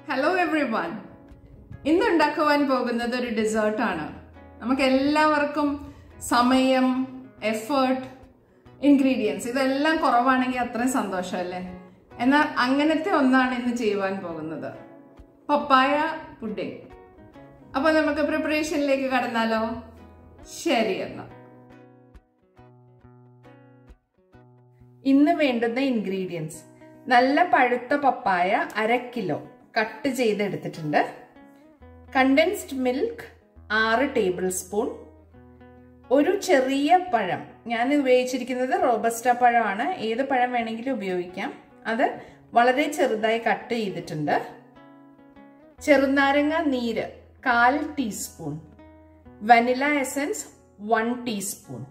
hello every one ഇന്ന് ഉണ്ടാക്കുവാൻ പോകുന്നത് ഒരു ഡെസേർട്ടാണ് നമുക്ക് എല്ലാവർക്കും സമയം എഫേർട്ട് ഇൻഗ്രീഡിയൻസ് ഇതെല്ലാം കുറവാണെങ്കിൽ അത്രയും സന്തോഷമല്ലേ എന്നാൽ അങ്ങനത്തെ ഒന്നാണ് ഇന്ന് ചെയ്യുവാൻ പോകുന്നത് പപ്പായ പുഡിംഗ് അപ്പൊ നമുക്ക് പ്രിപ്പറേഷനിലേക്ക് കടന്നാലോ ശരി എന്നാ ഇന്ന് വേണ്ടുന്ന ഇൻഗ്രീഡിയൻസ് നല്ല പഴുത്ത പപ്പായ അര കിലോ കട്ട് ചെയ്തെടുത്തിട്ടുണ്ട് കണ്ടൻസ്ഡ് മിൽക്ക് ആറ് ടേബിൾ സ്പൂൺ ഒരു ചെറിയ പഴം ഞാൻ ഉപയോഗിച്ചിരിക്കുന്നത് റോബസ്റ്റ പഴമാണ് ഏത് പഴം വേണമെങ്കിലും ഉപയോഗിക്കാം അത് വളരെ ചെറുതായി കട്ട് ചെയ്തിട്ടുണ്ട് ചെറുനാരങ്ങ നീര് കാൽ teaspoon vanilla essence one teaspoon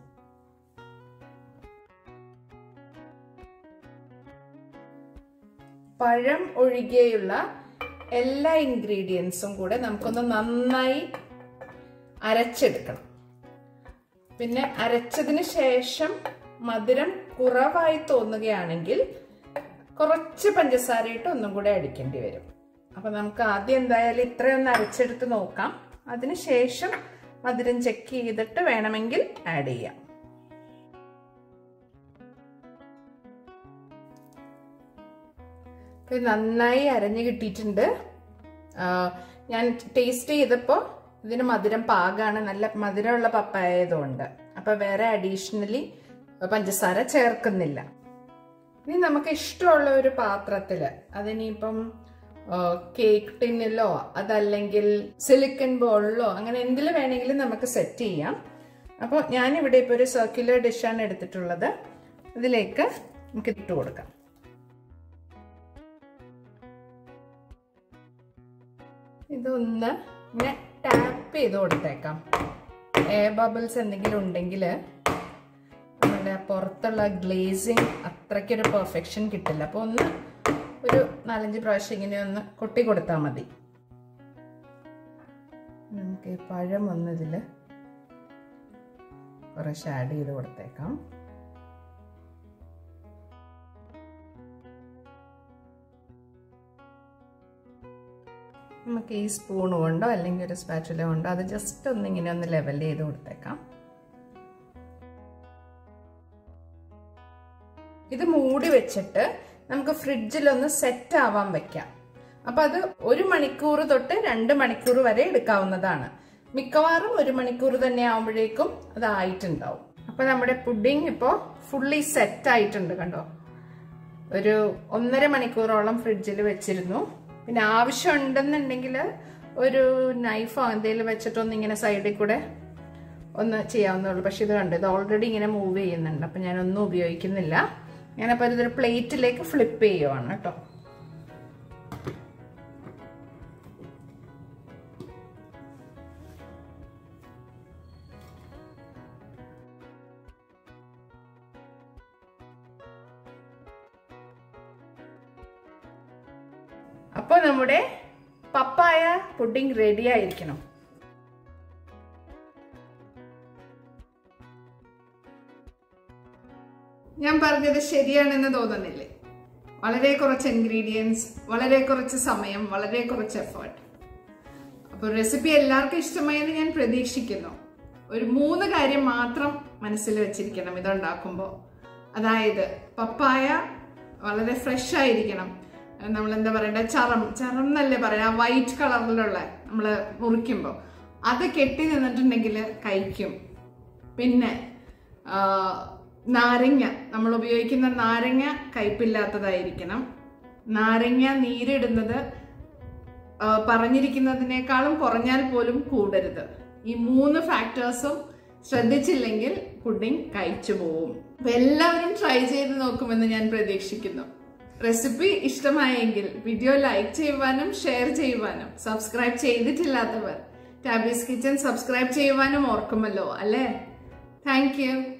പഴം ഒഴികെയുള്ള എല്ലാ ഇൻഗ്രീഡിയൻസും കൂടെ നമുക്കൊന്ന് നന്നായി അരച്ചെടുക്കണം പിന്നെ അരച്ചതിന് ശേഷം മധുരം കുറവായി തോന്നുകയാണെങ്കിൽ കുറച്ച് പഞ്ചസാര ഇട്ട് ഒന്നും കൂടെ അടിക്കേണ്ടി വരും അപ്പൊ നമുക്ക് ആദ്യം എന്തായാലും ഇത്രയൊന്ന് അരച്ചെടുത്ത് നോക്കാം അതിന് ശേഷം മധുരം ചെക്ക് ചെയ്തിട്ട് വേണമെങ്കിൽ ആഡ് ചെയ്യാം നന്നായി അരഞ്ഞു കിട്ടിയിട്ടുണ്ട് ഞാൻ ടേസ്റ്റ് ചെയ്തപ്പോൾ ഇതിന് മധുരം പാകാണ് നല്ല മധുരമുള്ള പപ്പായതുകൊണ്ട് അപ്പൊ വേറെ അഡീഷണലി പഞ്ചസാര ചേർക്കുന്നില്ല ഇനി നമുക്ക് ഇഷ്ടമുള്ള ഒരു പാത്രത്തില് അതിനിപ്പം കേക്ക് ടിന്നിലോ അതല്ലെങ്കിൽ സിലിക്കൺ ബോളിലോ അങ്ങനെ എന്തിൽ വേണമെങ്കിലും നമുക്ക് സെറ്റ് ചെയ്യാം അപ്പോൾ ഞാനിവിടെ ഇപ്പോൾ ഒരു സർക്കുലർ ഡിഷാണ് എടുത്തിട്ടുള്ളത് ഇതിലേക്ക് നമുക്ക് ഇട്ട് കൊടുക്കാം ഇതൊന്ന് ഇങ്ങനെ ടാപ്പ് ചെയ്ത് കൊടുത്തേക്കാം എയർ ബബിൾസ് എന്തെങ്കിലും ഉണ്ടെങ്കിൽ നമ്മുടെ പുറത്തുള്ള ഗ്ലേസിങ് അത്രയ്ക്കൊരു പെർഫെക്ഷൻ കിട്ടില്ല അപ്പോൾ ഒന്ന് ഒരു നാലഞ്ച് പ്രാവശ്യം ഇങ്ങനെ ഒന്ന് കൊട്ടി കൊടുത്താൽ മതി നമുക്ക് ഈ പഴം ഒന്ന് ഇതിൽ കുറച്ച് ആഡ് ചെയ്ത് കൊടുത്തേക്കാം നമുക്ക് ഈ സ്പൂൺ കൊണ്ടോ അല്ലെങ്കിൽ ഒരു സ്പാച്ചുല കൊണ്ടോ അത് ജസ്റ്റ് ഒന്ന് ഇങ്ങനെ ഒന്ന് ലെവൽ ചെയ്ത് കൊടുത്തേക്കാം ഇത് മൂടി വെച്ചിട്ട് നമുക്ക് ഫ്രിഡ്ജിലൊന്ന് സെറ്റ് ആവാൻ വെക്കാം അപ്പൊ അത് ഒരു മണിക്കൂർ തൊട്ട് രണ്ട് മണിക്കൂർ വരെ എടുക്കാവുന്നതാണ് മിക്കവാറും ഒരു മണിക്കൂർ തന്നെ ആവുമ്പോഴേക്കും അത് ആയിട്ടുണ്ടാവും അപ്പൊ നമ്മുടെ പുഡിംഗ് ഇപ്പോൾ ഫുള്ളി സെറ്റ് ആയിട്ടുണ്ട് കണ്ടോ ഒരു ഒന്നര മണിക്കൂറോളം ഫ്രിഡ്ജിൽ വെച്ചിരുന്നു പിന്നെ ആവശ്യം ഉണ്ടെന്നുണ്ടെങ്കിൽ ഒരു നൈഫോ എന്തെങ്കിലും വെച്ചിട്ടൊന്ന് ഇങ്ങനെ സൈഡിൽ കൂടെ ഒന്ന് ചെയ്യാവുന്നുള്ളൂ പക്ഷെ ഇത് കണ്ടു ഇത് ഓൾറെഡി ഇങ്ങനെ മൂവ് ചെയ്യുന്നുണ്ട് അപ്പം ഞാനൊന്നും ഉപയോഗിക്കുന്നില്ല ഞാനപ്പോൾ ഇതൊരു പ്ലേറ്റിലേക്ക് ഫ്ലിപ്പ് ചെയ്യുവാണ് കേട്ടോ അപ്പോൾ നമ്മുടെ പപ്പായ പുഡിംഗ് റെഡി ആയിരിക്കണം ഞാൻ പറഞ്ഞത് ശരിയാണെന്ന് തോന്നുന്നില്ലേ വളരെ കുറച്ച് ഇൻഗ്രീഡിയൻസ് വളരെ കുറച്ച് സമയം വളരെ കുറച്ച് എഫേർട്ട് അപ്പോൾ റെസിപ്പി എല്ലാവർക്കും ഇഷ്ടമായെന്ന് ഞാൻ പ്രതീക്ഷിക്കുന്നു ഒരു മൂന്ന് കാര്യം മാത്രം മനസ്സിൽ വെച്ചിരിക്കണം ഇതുണ്ടാക്കുമ്പോൾ അതായത് പപ്പായ വളരെ ഫ്രഷ് ആയിരിക്കണം നമ്മൾ എന്താ പറയണ്ട ചറം ചറം എന്നല്ലേ പറയാ വൈറ്റ് കളറിലുള്ള നമ്മൾ മുറിക്കുമ്പോൾ അത് കെട്ടി നിന്നിട്ടുണ്ടെങ്കിൽ കഴിക്കും പിന്നെ നാരങ്ങ നമ്മൾ ഉപയോഗിക്കുന്ന നാരങ്ങ കയ്പില്ലാത്തതായിരിക്കണം നാരങ്ങ നീരിടുന്നത് പറഞ്ഞിരിക്കുന്നതിനേക്കാളും കുറഞ്ഞാൽ പോലും കൂടരുത് ഈ മൂന്ന് ഫാക്ടേഴ്സും ശ്രദ്ധിച്ചില്ലെങ്കിൽ പുഡിംഗ് കഴിച്ചു പോവും അപ്പൊ എല്ലാവരും ട്രൈ ചെയ്ത് നോക്കുമെന്ന് ഞാൻ പ്രതീക്ഷിക്കുന്നു റെസിപ്പി ഇഷ്ടമായെങ്കിൽ വീഡിയോ ലൈക്ക് ചെയ്യുവാനും ഷെയർ ചെയ്യുവാനും സബ്സ്ക്രൈബ് ചെയ്തിട്ടില്ലാത്തവർ ടാബീസ് കിച്ചൺ സബ്സ്ക്രൈബ് ചെയ്യുവാനും ഓർക്കുമല്ലോ അല്ലേ താങ്ക്